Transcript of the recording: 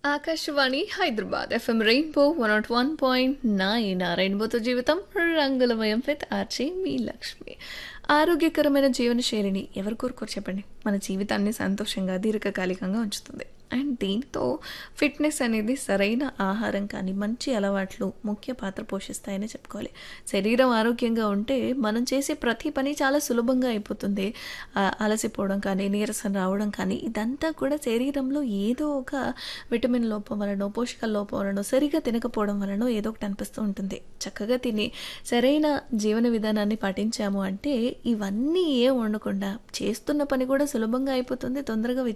Akashvani Hyderabad FM Rainbow one naught one point nine రెయిన్బోతో జీవితం రంగులమయం విత్ ఆర్చి మీ లక్ష్మి ఆరోగ్యకరమైన జీవనశైలిని ఎవరు కోరుకోరు చెప్పండి మన జీవితాన్ని సంతోషంగా దీర్ఘకాలికంగా ఉంచుతుంది అండ్ దీంతో ఫిట్నెస్ అనేది సరైన ఆహారం కానీ మంచి అలవాట్లు ముఖ్య పాత్ర పోషిస్తాయని చెప్పుకోవాలి శరీరం ఆరోగ్యంగా ఉంటే మనం చేసే ప్రతి పని చాలా సులభంగా అయిపోతుంది ఆ, అలసిపోవడం కానీ నీరసం రావడం కానీ ఇదంతా కూడా శరీరంలో ఏదో ఒక విటమిన్ లోపం వలన పోషకాల లోపం వలన సరిగా తినకపోవడం వలన ఏదో ఒకటి అనిపిస్తూ ఉంటుంది చక్కగా తిని సరైన జీవన విధానాన్ని పాటించాము అంటే ఇవన్నీ ఏం ఉండకుండా చేస్తున్న పని కూడా సులభంగా అయిపోతుంది తొందరగా